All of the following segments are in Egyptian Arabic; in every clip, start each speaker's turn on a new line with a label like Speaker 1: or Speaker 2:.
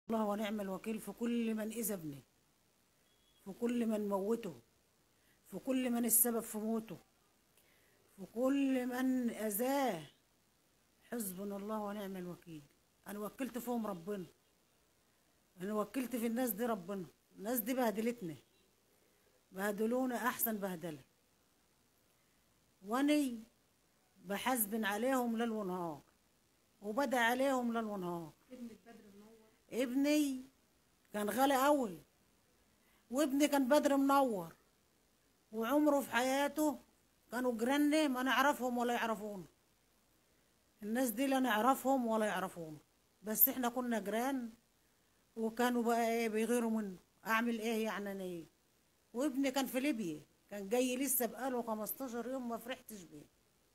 Speaker 1: الله ونعم الوكيل في كل من إذى ابني في كل من موته في كل من السبب في موته في كل من أذاه حسبنا الله ونعم الوكيل أنا وكلت فيهم ربنا أنا وكلت في الناس دي ربنا الناس دي بهدلتني بهدلونا أحسن بهدلة وأني بحاسبن عليهم ليل ونهار وبدأ عليهم ليل ونهار ابني كان غالي قوي وابني كان بدر منور وعمره في حياته كانوا جيراننا ما نعرفهم ولا يعرفونا الناس دي لا نعرفهم ولا يعرفونا بس احنا كنا جيران وكانوا بقى ايه بيغيروا منه اعمل ايه يعني انا ايه وابني كان في ليبيا كان جاي لسه بقاله 15 يوم ما فرحتش بيه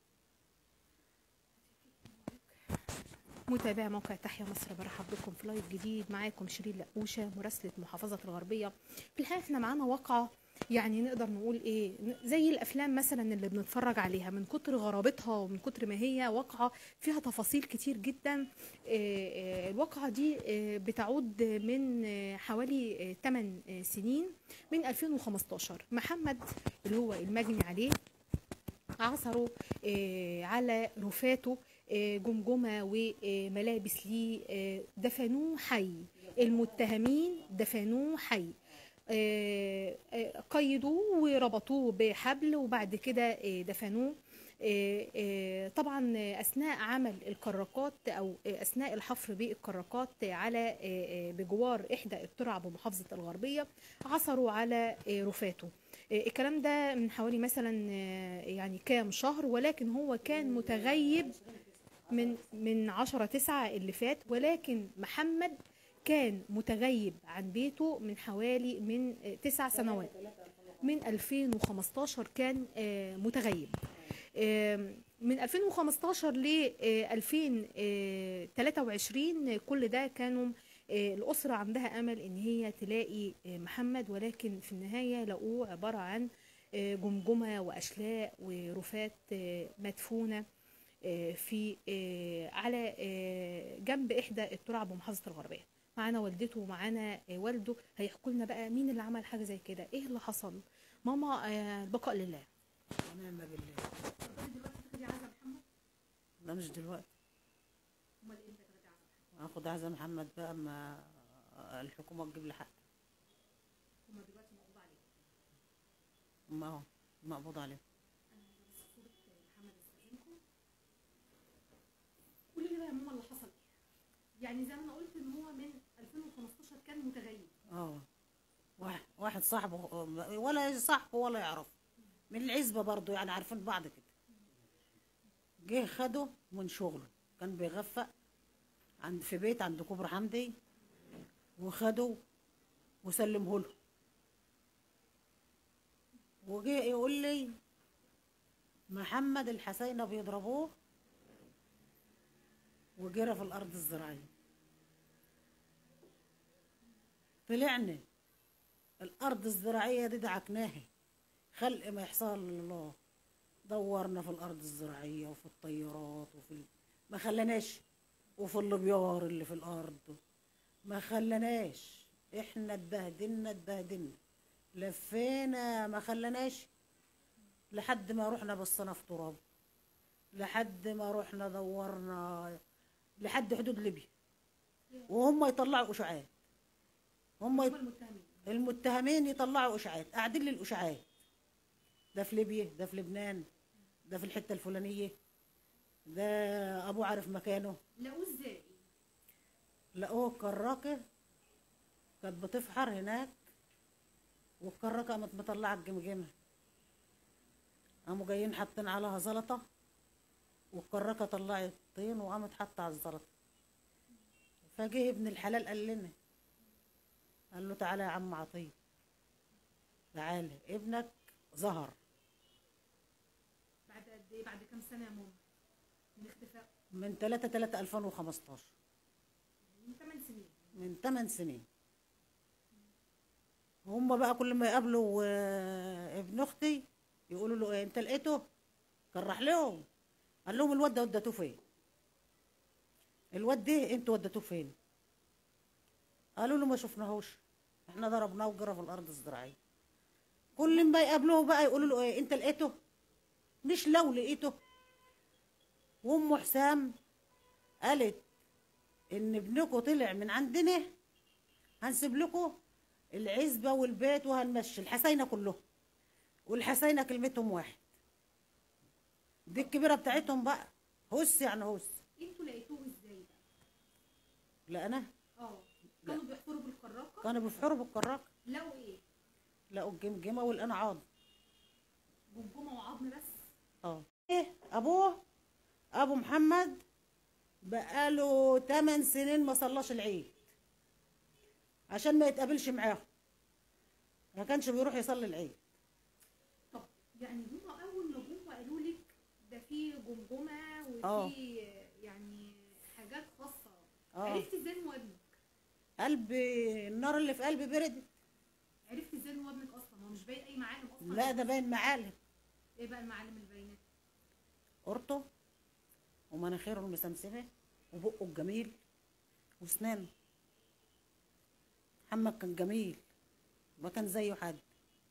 Speaker 2: متابعي موقع تحيا مصر برحب بكم في لايف جديد معاكم شيرين لقوشه مراسله محافظه الغربيه في الحقيقه احنا معانا واقعه يعني نقدر نقول ايه زي الافلام مثلا اللي بنتفرج عليها من كتر غرابتها ومن كتر ما هي واقعه فيها تفاصيل كتير جدا آه، آه، الواقعه دي آه، بتعود من آه، حوالي 8 سنين من 2015 محمد اللي هو المجني عليه عثروا آه، على رفاته آه، جمجمة وملابس ليه آه، دفنوه حي المتهمين دفنوه حي آه، آه، قيدوه وربطوه بحبل وبعد كده آه، دفنوه آه، آه، طبعا آه، اثناء عمل الكراكات او آه، اثناء الحفر بالكراكات على آه، آه، بجوار احدى الترع بمحافظه الغربيه عثروا على آه، رفاته آه، الكلام ده من حوالي مثلا آه، يعني كام شهر ولكن هو كان متغيب من من 10 9 اللي فات ولكن محمد كان متغيب عن بيته من حوالي من آه، تسع سنوات من 2015 كان آه، متغيب آم، من 2015 ل آه، 2023 كل ده كانوا آه، الأسرة عندها أمل إن هي تلاقي آه، محمد ولكن في النهاية لقوه عبارة عن آه، جمجمة وأشلاء ورفات آه، مدفونة آه، في آه، على آه، جنب إحدى الترع بمحافظة الغربية معانا والدته ومعانا آه، والده هيحكوا لنا بقى مين اللي عمل حاجة زي كده إيه اللي حصل ماما آه، البقاء لله
Speaker 1: ونعم بالله لا مش دلوقتي اخد عزة محمد بقى اما الحكومة تجيب لي حق ما هو مقبوض عليه
Speaker 2: قولي لي بقى يا ماما اللي حصل ايه يعني زي ما انا قلت ان هو من 2015 كان متغيب
Speaker 1: اه واحد واحد صاحبه ولا صاحبه ولا يعرف من العزبة برضه يعني عارفين بعض كده جه خده من شغله كان بيغفق عند في بيت عند كوبر حمدي وخده وسلمه له وجه يقول لي محمد الحسينة بيضربوه وجرى في الأرض الزراعية طلعنا الأرض الزراعية دي دعكناها خلق ما يحصل لله دورنا في الأرض الزراعية وفي الطيارات وفي ال... ما خلناش وفي الابيار اللي في الأرض ما خلناش احنا اتبهدلنا اتبهدلنا لفينا ما خلناش لحد ما رحنا بصينا في تراب لحد ما رحنا دورنا لحد حدود ليبيا وهم يطلعوا اشاعات هم يط...
Speaker 2: المتهمين
Speaker 1: المتهمين يطلعوا اشاعات قاعدين للاشاعات ده في ليبيا ده في لبنان ده في الحته الفلانيه ده ابوه عارف مكانه
Speaker 2: لقوه ازاي
Speaker 1: لقوه كراكه كانت بتفحر هناك والكراكه قامت مطلعه الجمجمه قاموا جايين حاطين عليها زلطه والكراكه طلعت طين وقامت حاطه على الزلطه فجه ابن الحلال قال لنا قال له تعالى يا عم عطيه تعالى ابنك ظهر
Speaker 2: بعد قد ايه بعد كام سنه يا ماما من اختفاء
Speaker 1: من 3 3 2015
Speaker 2: من 8 سنين
Speaker 1: من 8 سنين هم بقى كل ما يقابلوا آه، ابن اختي يقولوا له إيه انت لقيته كان راح لهم قال لهم الواد ده وديتوه فين الواد ده انتوا وديتوه فين قالوا له ما شفناهوش احنا ضربناه وجرى في الارض الزراعيه كل ما يقابلوه بقى يقولوا له ايه انت لقيته مش لو لقيته وام حسام قالت ان ابنكم طلع من عندنا هنسيب لكم العزبه والبيت وهنمشي الحساينه كلهم والحساينه كلمتهم واحد دي الكبيره بتاعتهم بقى هس يعني هس
Speaker 2: انتوا لقيتوه ازاي بقى
Speaker 1: لا انا
Speaker 2: اه كانوا بيحفروا بالكراكه
Speaker 1: كانوا بيفحروا بالكراك
Speaker 2: لقوا ايه
Speaker 1: لقوا الجمجمه والانعاض
Speaker 2: جمجمه وعظم بس
Speaker 1: اه ايه ابوه ابو محمد بقاله 8 سنين ما صلاش العيد عشان ما يتقابلش معاهم ما كانش بيروح يصلي العيد
Speaker 2: طب يعني هما اول ما جم وقالوا لك ده في جمجمه
Speaker 1: آه.
Speaker 2: وفي يعني حاجات خاصه
Speaker 1: آه.
Speaker 2: عرفت ازاي انه ابنك
Speaker 1: قلبي النار اللي في قلبي بردت
Speaker 2: عرفت ازاي انه ابنك اصلا هو مش باين اي معالم اصلا
Speaker 1: لا ده باين معالم
Speaker 2: ايه بقى المعالم اللي باينه
Speaker 1: قرطه ومناخيره المسمسمه وبقه الجميل واسنانه محمد كان جميل ما كان زيه حد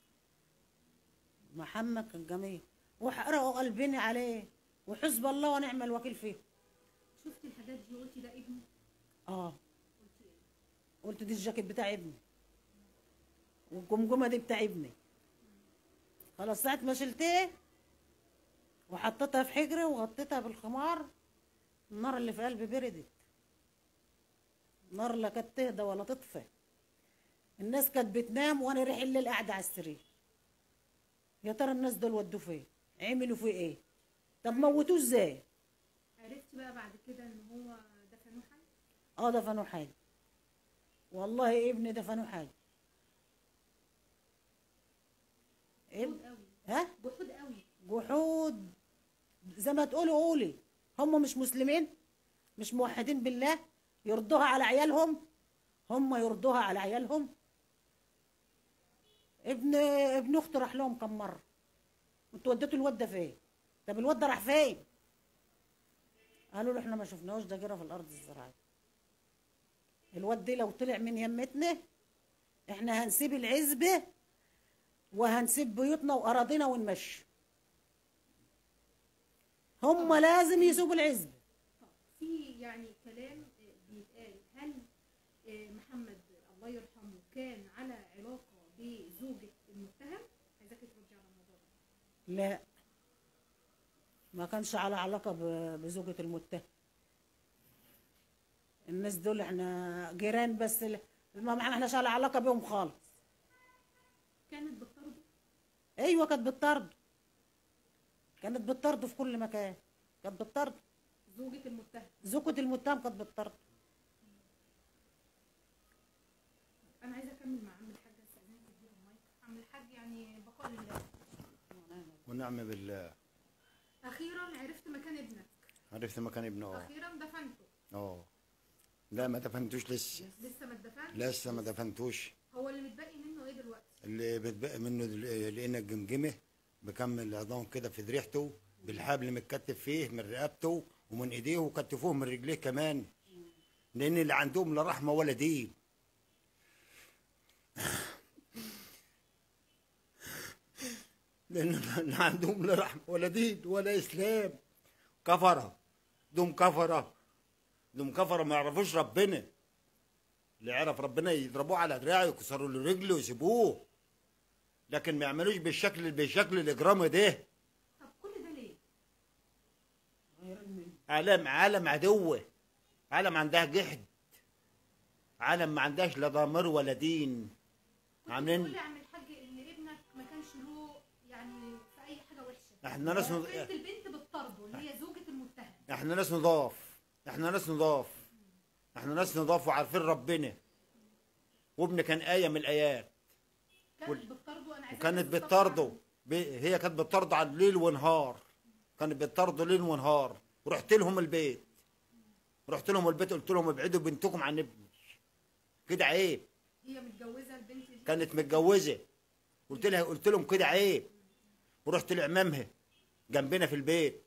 Speaker 1: محمد كان جميل وحرقوا قلبني عليه وحسب الله ونعم الوكيل فيه
Speaker 2: شفت الحاجات دي قلتي ده ابني
Speaker 1: اه
Speaker 2: قلتي ايه
Speaker 1: قلت دي الجاكيت بتاع ابني والجمجمه دي بتاع ابني خلاص ساعة ما شلتيه وحطيتها في حجري وغطيتها بالخمار النار اللي في قلبي بردت النار لا كانت تهدى ولا تطفى الناس كانت بتنام وانا ريح الليل قاعده على السرير يا ترى الناس دول ودوا فين عملوا فيه ايه طب موتوه ازاي
Speaker 2: عرفت بقى بعد كده ان هو دفنوه حي
Speaker 1: اه دفنوا حاجه والله ابني دفنوا حاجه ابن
Speaker 2: جحود قوي
Speaker 1: ها
Speaker 2: جحود قوي
Speaker 1: جحود زي ما تقولي قولي هم مش مسلمين مش موحدين بالله يرضوها على عيالهم هم يرضوها على عيالهم ابن ابن اختي راح لهم كم مره انتوا وديتوا الواد ده فين طب الواد ده راح فين قالوا له احنا ما شفناهوش ده جرى في الارض الزراعيه الواد ده لو طلع من يمتنا احنا هنسيب العزبه وهنسيب بيوتنا واراضينا ونمشي هم لازم يسيبوا العزبه
Speaker 2: طب في يعني كلام آه، بيتقال هل آه، محمد الله يرحمه كان على علاقه بزوجة المتهم عايزاكي تردي على الموضوع ده
Speaker 1: لا ما كانش على علاقة ب- بزوجة المتهم الناس دول احنا جيران بس ال- ما ما احناش على علاقة بيهم خالص
Speaker 2: كانت بتطرده
Speaker 1: ايوه كانت بتطرد كانت بتطرد في كل مكان كانت بتطرد
Speaker 2: زوجة المتهم
Speaker 1: زوجة المتهم كانت بتطرد
Speaker 2: انا عايزه اكمل مع عم الحاج استاذنك تديله المايك عم الحاج يعني بقاء لله
Speaker 3: ونعم بالله
Speaker 2: اخيرا عرفت مكان ابنك
Speaker 3: عرفت مكان ابنه اه
Speaker 2: اخيرا دفنته
Speaker 3: اه لا ما دفنتوش لسه
Speaker 2: لسه ما اتدفنش
Speaker 3: لسه ما دفنتوش
Speaker 2: هو اللي متبقي منه ايه دلوقتي
Speaker 3: اللي بتبقى منه دل- لقينا الجمجمه بكمل العظام كده في ذريحته بالحبل متكتف فيه من رقبته ومن ايديه وكتفوه من رجليه كمان لان اللي عندهم لا رحمه ولا دين لان اللي عندهم لا رحمه ولا دين ولا اسلام كفره دول كفره دول كفره ما يعرفوش ربنا اللي يعرف ربنا يضربوه على دراعه يكسروا له رجله ويسيبوه لكن ما يعملوش بالشكل بالشكل الاجرامي ده
Speaker 2: طب كل ده ليه
Speaker 3: عالم عالم عدوه عالم عندها جحد عالم ما عندهاش لا ضمير ولا دين
Speaker 2: كنت
Speaker 3: عاملين-
Speaker 2: بتقولي يا عم الحاج ان ابنك ما كانش له يعني في اي حاجه وحشه
Speaker 3: احنا ناس نض...
Speaker 2: بنت البنت بتطرده اللي هي زوجة المتهم
Speaker 3: احنا ناس نضاف احنا ناس نضاف احنا ناس نضاف وعارفين ربنا وابن كان آية من الآيات
Speaker 2: كانت بتطرده انا عايزه
Speaker 3: وكانت بتطرده ب... هي كانت بتطرده على الليل ونهار كانت بتطرده ليل ونهار ورحت لهم البيت رحت لهم البيت قلت لهم ابعدوا بنتكم عن ابني كده عيب
Speaker 2: هي متجوزه البنت دي
Speaker 3: كانت متجوزه قلت لها قلت لهم كده عيب ورحت لعمامها جنبنا في البيت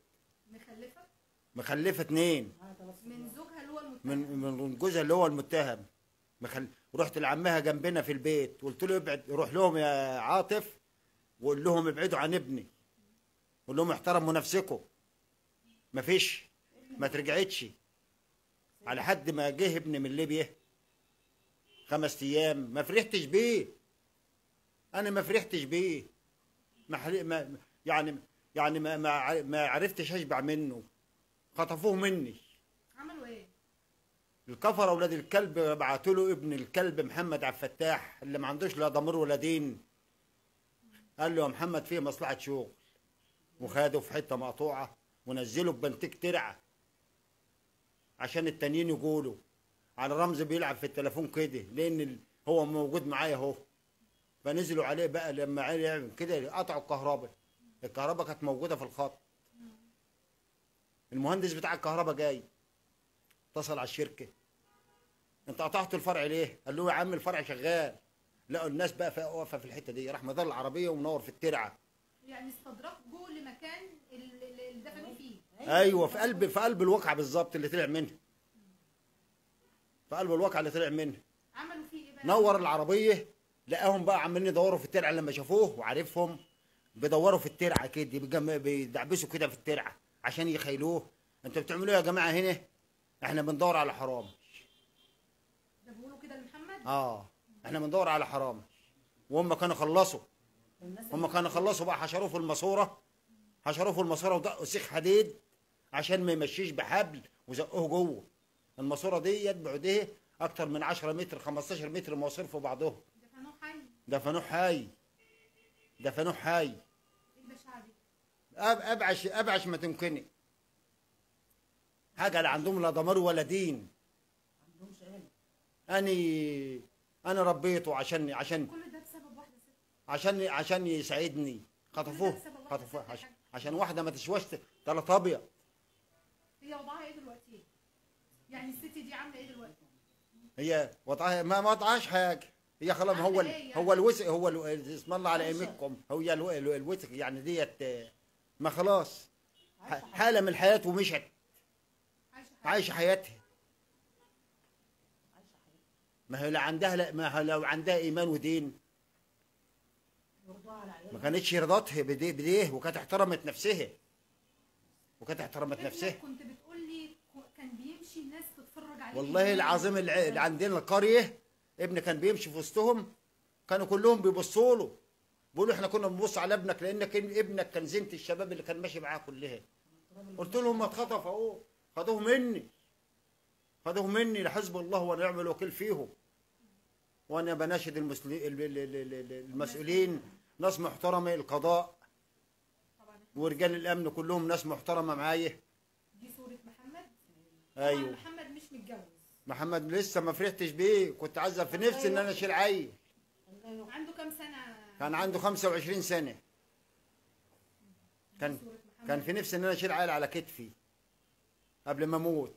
Speaker 2: مخلفه
Speaker 3: مخلفه اتنين
Speaker 2: من زوجها اللي هو المتهم
Speaker 3: من من جوزها اللي هو المتهم مخل... رحت لعمها جنبنا في البيت قلت له ابعد روح لهم يا عاطف وقول لهم ابعدوا عن ابني قول لهم احترموا نفسكم مفيش ما ترجعتش على حد ما جه ابني من ليبيا خمس ايام ما فرحتش بيه انا ما فرحتش بيه ما, حل... ما يعني يعني ما ما ع- ما عرفتش اشبع منه خطفوه مني
Speaker 2: عملوا ايه
Speaker 3: الكفر اولاد الكلب بعتوا له ابن الكلب محمد عبد الفتاح اللي ما عندوش لا ضمير ولا دين قال له يا محمد فيه مصلحه شغل وخده في حته مقطوعه ونزله ببنتك ترعه عشان التانيين يقولوا على رمز بيلعب في التليفون كده لان ال- هو موجود معايا اهو فنزلوا عليه بقى لما عيل يعمل كده قطعوا الكهرباء الكهرباء كانت موجوده في الخط المهندس بتاع الكهرباء جاي اتصل على الشركه انت قطعت الفرع ليه؟ قال له يا عم الفرع شغال لقوا الناس بقى فا- واقفه في الحته دي راح مدار العربيه ومنور في الترعه
Speaker 2: يعني استدركوا لمكان اللي دفنوا فيه
Speaker 3: ايوه في قلب في قلب الواقعه بالظبط اللي طلع منها في قلب الواقعه اللي طلع منها
Speaker 2: عملوا فيه ايه بقى
Speaker 3: نور العربيه لقاهم بقى عمالين يدوروا في الترعه لما شافوه وعارفهم بيدوروا في الترعه كده بيجم- بيدعبسوا كده في الترعه عشان يخيلوه انتوا بتعملوا ايه يا جماعه هنا احنا بندور على حرام
Speaker 2: ده بيقولوا كده لمحمد
Speaker 3: اه احنا بندور على حرام وهم كانوا خلصوا هم كانوا خلصوا بقى حشروه في الماسوره حشروه في الماسوره ودقوا سيخ حديد عشان ما يمشيش بحبل وزقوه جوه الماسوره دي يتبعوا دي اكتر من 10 متر 15 متر مواسير في بعضهم
Speaker 2: دفنوه حي
Speaker 3: دفنوه حي دفنوه حي
Speaker 2: ايه البشاعه دي
Speaker 3: أب ابعش ابعش ما تمكني حاجه لا عندهم لا ضمير ولا دين
Speaker 1: عندهمش علم
Speaker 3: اني انا ربيته عشان عشان
Speaker 2: كل ده بسبب واحده ست
Speaker 3: عشان عشان يساعدني خطفوه
Speaker 2: بسبب واحدة
Speaker 3: خطفوه
Speaker 2: ست
Speaker 3: عشان,
Speaker 2: حاجة.
Speaker 3: عشان واحده ما تشوش ثلاث ابيض
Speaker 2: هي وضعها ايه دلوقتي يعني الست دي عامله ايه دلوقتي
Speaker 3: هي وضعها ما ما وضعهاش حاجه هي خلاص هو
Speaker 2: عاملة
Speaker 3: ال-
Speaker 2: إيه يعني؟
Speaker 3: هو الوسع هو ال- اسم الله على
Speaker 1: عايشة.
Speaker 3: ايمكم هي الو- الو- الوسع يعني ديت آه، ما خلاص
Speaker 1: عايشة
Speaker 3: ح- حاله من الحياه ومشت
Speaker 2: عايشه حي
Speaker 3: عايشه حياتها
Speaker 1: عايشة حياتها
Speaker 3: ما هي لا عندها لا ما هي لو عندها ايمان ودين
Speaker 1: يرضوها على
Speaker 3: ما
Speaker 1: عيالها
Speaker 3: كانتش رضتها بديه بديه وكانت احترمت نفسها وكانت احترمت
Speaker 2: ابنك
Speaker 3: نفسها
Speaker 2: كنت بتقول لي كان بيمشي الناس تتفرج عليه
Speaker 3: والله العظيم الع- اللي عندنا القريه ابني كان بيمشي في وسطهم كانوا كلهم بيبصوا له بيقولوا احنا كنا بنبص على ابنك لانك ابنك كان زينه الشباب اللي كان ماشي معاه كلها قلت لهم ما اتخطف اهو خدوه مني خدوه مني لحزب الله ونعم الوكيل فيهم وانا بناشد المسلي... ال- ال- ال- ال- ال- المسؤولين ناس محترمه القضاء
Speaker 2: طبعا
Speaker 3: ورجال الامن كلهم ناس محترمه معايا
Speaker 2: دي صوره محمد طبعا
Speaker 3: ايوه
Speaker 2: محمد مش متجوز
Speaker 3: محمد لسه ما فرحتش بيه كنت عايزه في نفسي ان انا اشيل عيل
Speaker 2: عنده كام سنه
Speaker 3: كان عنده 25 سنه كان
Speaker 2: صورة محمد.
Speaker 3: كان في نفسي ان انا اشيل عيل على كتفي قبل ما اموت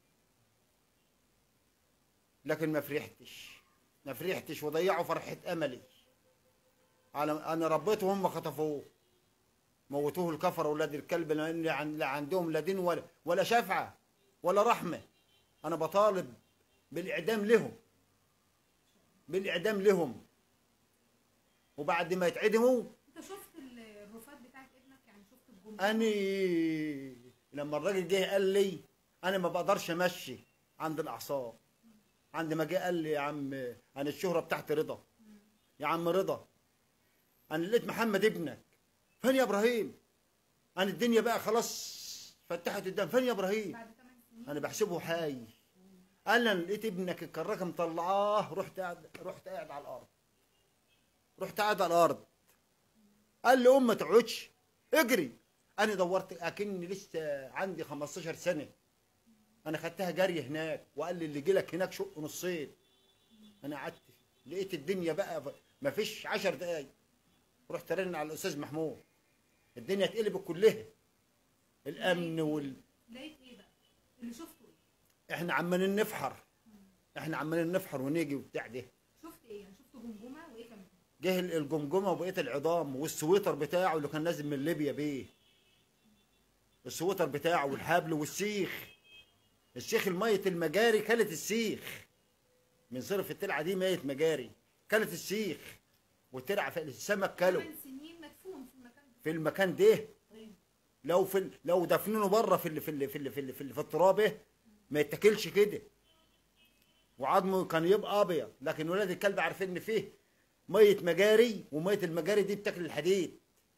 Speaker 3: لكن ما فرحتش ما فرحتش وضيعوا فرحه املي على انا ربيته وهم خطفوه موتوه الكفر اولاد الكلب لان عن- لا عندهم لا دين ولا ولا شفعه ولا رحمه انا بطالب بالاعدام لهم بالاعدام لهم وبعد ما يتعدموا
Speaker 2: انت شفت ال- الرفات بتاعت ابنك يعني شفت الجمله
Speaker 3: اني لما الراجل جه قال لي انا ما بقدرش امشي عند الاعصاب عند ما جه قال لي يا عم انا الشهره بتاعتي رضا يا عم رضا انا لقيت محمد ابنك فين يا ابراهيم انا الدنيا بقى خلاص فتحت قدام فين يا ابراهيم
Speaker 2: بعد 8 سنين
Speaker 3: انا بحسبه حي قال لي انا لقيت ابنك الكراكه مطلعاه رحت قاعد رحت قاعد على الارض رحت قاعد على الارض قال لي ام ما تقعدش اجري انا دورت اكني لسه عندي 15 سنه انا خدتها جري هناك وقال لي اللي يجيلك هناك شق نصين انا قعدت لقيت الدنيا بقى ما فيش 10 دقايق رحت رن على الاستاذ محمود الدنيا اتقلبت كلها الامن وال
Speaker 2: لقيت ايه بقى اللي شفته ايه
Speaker 3: احنا عمالين نفحر احنا عمالين نفحر ونيجي وبتاع ده
Speaker 2: شفت ايه يعني شفت جمجمه وايه كمان
Speaker 3: جه الجمجمه وبقيه العظام والسويتر بتاعه اللي كان نازل من ليبيا بيه السويتر بتاعه والحبل والسيخ السيخ المية المجاري كلت السيخ من صرف الترعه دي ميت مجاري كلت السيخ والترعه في السمك كلوا
Speaker 2: سنين مدفون في المكان ده
Speaker 3: في المكان ده لو في ال- لو دفنونه بره في ال في ال في ال في, ال في, ال في التراب إيه، ما يتاكلش كده وعظمه كان يبقى ابيض لكن ولاد الكلب عارفين ان فيه ميه مجاري وميه المجاري دي بتاكل الحديد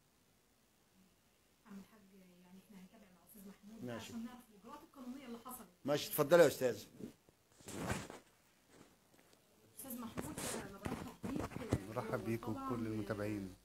Speaker 2: عم الحاج يعني احنا هنتابع مع استاذ محمود
Speaker 3: ماشي.
Speaker 2: عشان نعرف الاجراءات القانونيه اللي حصلت
Speaker 3: ماشي اتفضلي يا استاذ
Speaker 2: استاذ محمود انا برحب بيك
Speaker 4: مرحب بيك
Speaker 2: طبعاً
Speaker 4: وكل المتابعين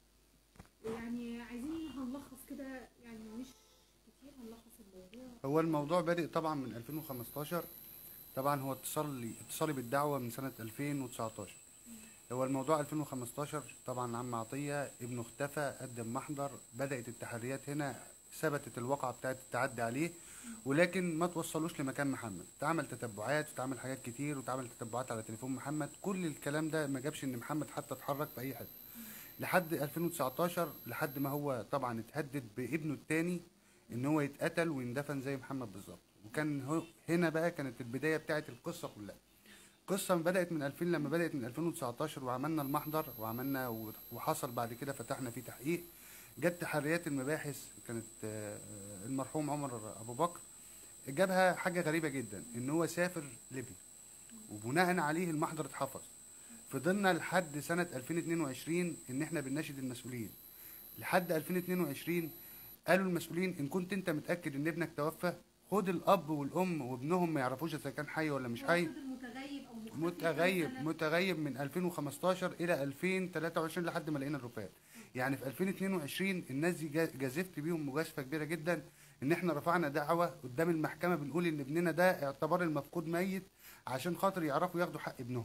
Speaker 2: يعني عايزين هنلخص كده يعني مش كتير هنلخص الموضوع
Speaker 4: هو الموضوع بادئ طبعا من 2015 طبعا هو اتصالي اتصالي بالدعوه من سنه 2019 هو الموضوع 2015 طبعا عم عطيه ابنه اختفى قدم محضر بدات التحريات هنا ثبتت الواقعه بتاعت التعدي عليه ولكن ما توصلوش لمكان محمد اتعمل تتبعات واتعمل حاجات كتير واتعمل تتبعات على تليفون محمد كل الكلام ده ما جابش ان محمد حتى اتحرك في اي حته لحد 2019 لحد ما هو طبعا اتهدد بابنه التاني ان هو يتقتل ويندفن زي محمد بالظبط وكان هو هنا بقى كانت البدايه بتاعت القصه كلها القصه بدات من 2000 لما بدات من 2019 وعملنا المحضر وعملنا و- وحصل بعد كده فتحنا فيه تحقيق جت تحريات المباحث كانت آه، المرحوم عمر ابو بكر جابها حاجه غريبه جدا ان هو سافر ليبيا وبناء عليه المحضر اتحفظ فضلنا لحد سنه 2022 ان احنا بنناشد المسؤولين لحد 2022 قالوا المسؤولين ان كنت انت متاكد ان ابنك توفى خد الاب والام وابنهم ما يعرفوش اذا كان حي ولا مش حي
Speaker 2: المفروض المتغيب او مختفي
Speaker 4: متغيب
Speaker 2: كام سنة؟
Speaker 4: متغيب من 2015 الى 2023 لحد ما لقينا الرفات يعني في 2022 الناس دي جا- جازفت بيهم مجازفه كبيره جدا ان احنا رفعنا دعوه قدام المحكمه بنقول ان ابننا ده اعتبار المفقود ميت عشان خاطر يعرفوا ياخدوا حق ابنهم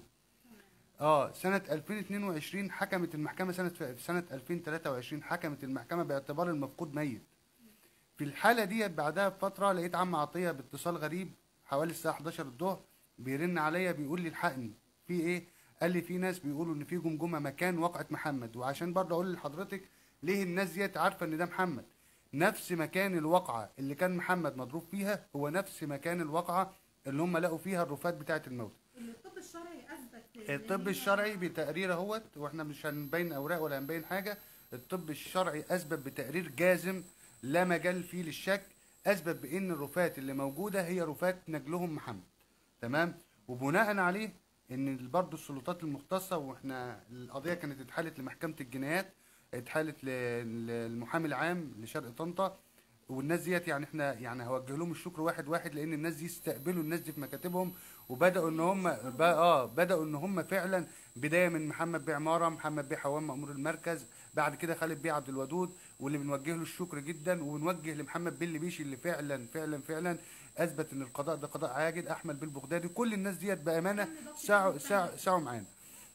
Speaker 4: اه سنة 2022 حكمت المحكمة سنة في سنة 2023 حكمت المحكمة باعتبار المفقود ميت. في الحالة ديت بعدها بفترة لقيت عم عطية باتصال غريب حوالي الساعة 11 الظهر بيرن عليا بيقول لي الحقني في ايه؟ قال لي في ناس بيقولوا ان في جمجمة مكان وقعة محمد وعشان برضه اقول لحضرتك ليه الناس ديت عارفة ان ده محمد. نفس مكان الواقعة اللي كان محمد مضروب فيها هو نفس مكان الواقعة اللي هم لقوا فيها الرفات بتاعة الموت.
Speaker 2: الطب الشرعي اثبت إن
Speaker 4: الطب
Speaker 2: هي-
Speaker 4: الشرعي بتقرير اهوت واحنا مش هنبين اوراق ولا هنبين حاجه الطب الشرعي اثبت بتقرير جازم لا مجال فيه للشك اثبت بان الرفات اللي موجوده هي رفات نجلهم محمد تمام وبناء عليه ان برضه السلطات المختصه واحنا القضيه كانت اتحالت لمحكمه الجنايات اتحالت ل- للمحامي العام لشرق طنطا والناس ديت يعني احنا يعني هوجه لهم الشكر واحد واحد لان الناس دي استقبلوا الناس دي في مكاتبهم وبداوا ان هم ب- اه بداوا ان هم فعلا بدايه من محمد بيه عماره محمد بيه حوام مامور المركز بعد كده خالد بيه عبد الودود واللي بنوجه له الشكر جدا وبنوجه لمحمد بيه اللبيشي اللي فعلا فعلا فعلا اثبت ان القضاء ده قضاء عاجل احمد بيه البغدادي كل الناس ديت بامانه سعوا سعوا سعوا معانا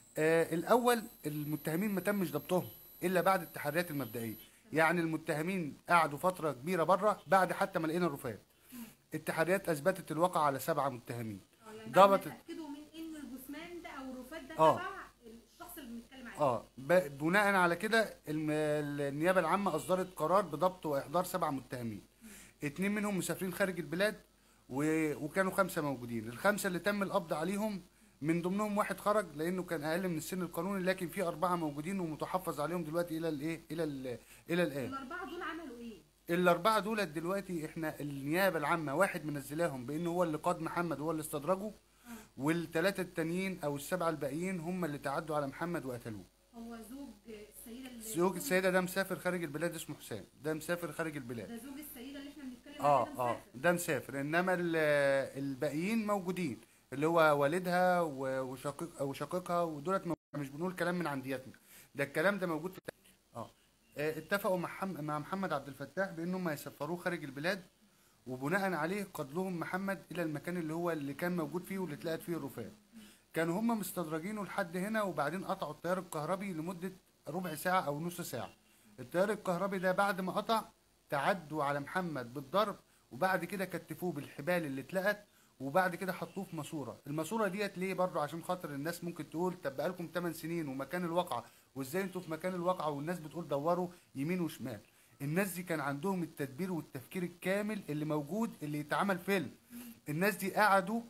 Speaker 4: آه الاول المتهمين ما تمش ضبطهم الا بعد التحريات المبدئيه يعني المتهمين قعدوا فتره كبيره بره بعد حتى ما لقينا الرفات التحريات اثبتت الواقع على سبعه متهمين
Speaker 2: آه، يعني
Speaker 4: ضبطت
Speaker 2: بعد تاكدوا من ان الجثمان ده او الرفات ده
Speaker 4: آه.
Speaker 2: تبع الشخص اللي بنتكلم عليه
Speaker 4: اه ب- بناء على كده الم- النيابه العامه اصدرت قرار بضبط واحضار سبع متهمين اتنين منهم مسافرين خارج البلاد و... وكانوا خمسه موجودين الخمسه اللي تم القبض عليهم من ضمنهم واحد خرج لانه كان اقل من السن القانوني لكن في اربعه موجودين ومتحفظ عليهم دلوقتي الى الايه الى ال... الى الان
Speaker 2: الاربعه دول عملوا ايه؟
Speaker 4: الاربعه دولت دلوقتي احنا النيابه العامه واحد منزلاهم بانه هو اللي قاد محمد هو اللي استدرجه والثلاثه التانيين او السبعه الباقيين هم اللي تعدوا على محمد وقتلوه
Speaker 2: هو زوج السيده اللي
Speaker 4: زوج السيده ده مسافر خارج البلاد اسمه حسام ده مسافر خارج البلاد
Speaker 2: ده زوج السيده اللي احنا بنتكلم
Speaker 4: اه
Speaker 2: عليه ده
Speaker 4: اه
Speaker 2: مسافر.
Speaker 4: ده مسافر انما ال- الباقيين موجودين اللي هو والدها و- وشقيق وشقيقها ودولت مو- مش بنقول كلام من عندياتنا ده الكلام ده موجود في اه آه، اتفقوا مع حم- مع محمد عبد الفتاح بانهم هيسفروه خارج البلاد وبناء عليه قتلهم محمد الى المكان اللي هو اللي كان موجود فيه واللي اتلقت فيه الرفات كانوا هم مستدرجينه لحد هنا وبعدين قطعوا التيار الكهربي لمده ربع ساعه او نص ساعه التيار الكهربي ده بعد ما قطع تعدوا على محمد بالضرب وبعد كده كتفوه بالحبال اللي اتلقت وبعد كده حطوه في ماسوره الماسوره ديت ليه برضه عشان خاطر الناس ممكن تقول طب بقالكم 8 سنين ومكان الواقعه وازاي انتوا في مكان الواقعه والناس بتقول دوروا يمين وشمال الناس دي كان عندهم التدبير والتفكير الكامل اللي موجود اللي يتعمل فيلم الناس دي قعدوا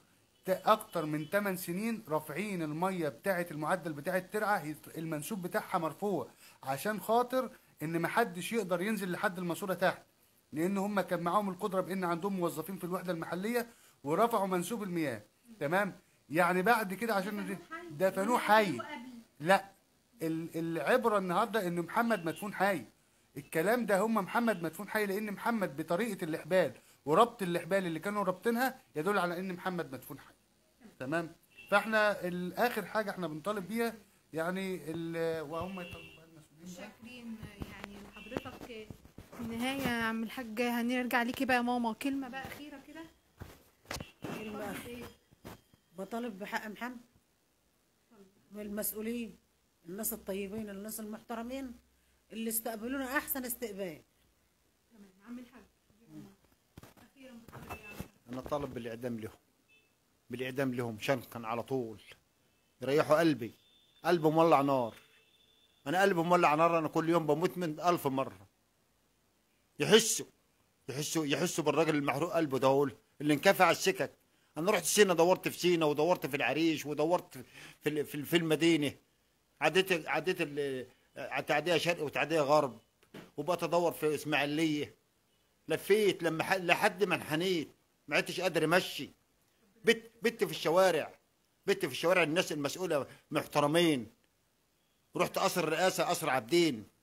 Speaker 4: ت- اكتر من 8 سنين رافعين الميه بتاعه المعدل بتاع الترعه يت- المنسوب بتاعها مرفوع عشان خاطر ان محدش يقدر ينزل لحد الماسوره تحت لان هم كان معاهم القدره بان عندهم موظفين في الوحده المحليه ورفعوا منسوب المياه تمام يعني بعد كده عشان دفنوه حي لا ال- العبره النهارده ان محمد مدفون حي الكلام ده هم محمد مدفون حي لان محمد بطريقه الاحبال وربط الاحبال اللي كانوا رابطينها يدل على ان محمد مدفون حي تمام فاحنا ال- اخر حاجه احنا بنطالب بيها يعني ال- وهم يطالبوا بقى المسؤولين بقى.
Speaker 2: شاكرين يعني لحضرتك في النهاية يا عم الحاج هنرجع ليكي بقى يا ماما كلمة بقى أخيرة كده
Speaker 1: كلمة
Speaker 2: طالب إيه؟
Speaker 1: بطالب بحق محمد والمسؤولين الناس الطيبين الناس المحترمين اللي استقبلونا احسن استقبال
Speaker 2: تمام عم الحاج أخيرا بطالب إيه يا عم؟
Speaker 3: انا طالب بالاعدام لهم بالاعدام لهم شنقا على طول يريحوا قلبي قلبي مولع نار انا قلبي مولع نار انا كل يوم بموت من ألف مره يحسوا يحسوا يحسوا بالراجل المحروق قلبه دول اللي انكفى على السكك انا رحت سينا دورت في سينا ودورت في العريش ودورت في ال- في ال- في المدينه عديت عديت ال- تعديه شرق وتعديه غرب وبقيت ادور في اسماعيليه لفيت لما ح- لحد ما انحنيت ما عدتش قادر امشي بت بت في الشوارع بت في الشوارع الناس المسؤوله محترمين رحت قصر الرئاسه قصر عابدين